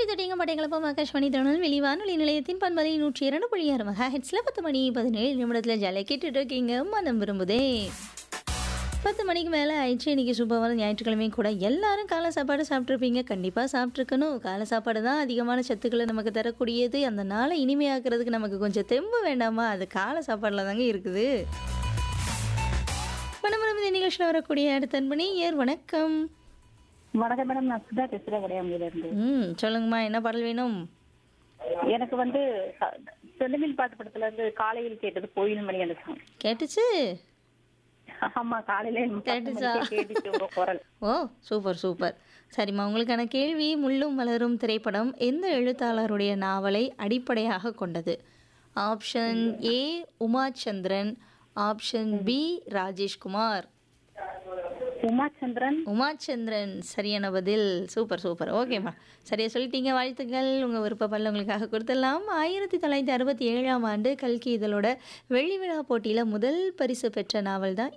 தொட்டிங்க பட்டைகளப்பம் ஆகாஷ்வாணி திருநெல்வேலி வானொலி நிலையத்தின் பண்பலை நூற்றி இரண்டு புள்ளி ஆறு மெகா ஹெட்ஸில் பத்து மணி பதினேழு நிமிடத்தில் ஜாலியாக கேட்டுட்டு இருக்கீங்க மனம் விரும்புதே பத்து மணிக்கு மேலே ஆயிடுச்சு இன்றைக்கி சூப்பரான ஞாயிற்றுக்கிழமை கூட எல்லாரும் காலை சாப்பாடு சாப்பிட்ருப்பீங்க கண்டிப்பாக சாப்பிட்ருக்கணும் காலை சாப்பாடு தான் அதிகமான சத்துக்களை நமக்கு தரக்கூடியது அந்த நாளை இனிமையாக்குறதுக்கு நமக்கு கொஞ்சம் தெம்பு வேண்டாமா அது காலை சாப்பாடில் தாங்க இருக்குது மனம் விரும்புதே நிகழ்ச்சியில் வரக்கூடிய அடுத்த அன்பணி ஏர் வணக்கம் வணக்கம் மேடம் நான் சுதா பேசுறேன் உடையாமையில இருந்து ம் சொல்லுங்கம்மா என்ன பாடல் வேணும் எனக்கு வந்து ச- செந்தமிழ் பாட்டு படத்துல இருந்து காலையில் கேட்டது கோயில் மணி அந்த சாங் கேட்டுச்சு ஆமா காலையில பத்து கேட்டுச்சா? மணிக்கே கேட்டுச்சு உங்க குரல் ஓ சூப்பர் சூப்பர் சரிம்மா உங்களுக்கான கேள்வி முள்ளும் மலரும் திரைப்படம் எந்த எழுத்தாளருடைய நாவலை அடிப்படையாக கொண்டது option A Umachandran option B Rajeshkumar Umachandran Umachandran சரியான பதில் சூப்பர் சூப்பர் ஓகேம்மா சரியா சொல்லிட்டீங்க வாழ்த்துக்கள் உங்கள் விருப்ப பல்ல உங்களுக்காக கொடுத்துடலாம் ஆயிரத்தி தொள்ளாயிரத்தி அறுபத்தி ஏழாம் ஆண்டு கல்கி இதழோட வெள்ளி விழா போட்டியில் முதல் பரிசு பெற்ற நாவல் தான்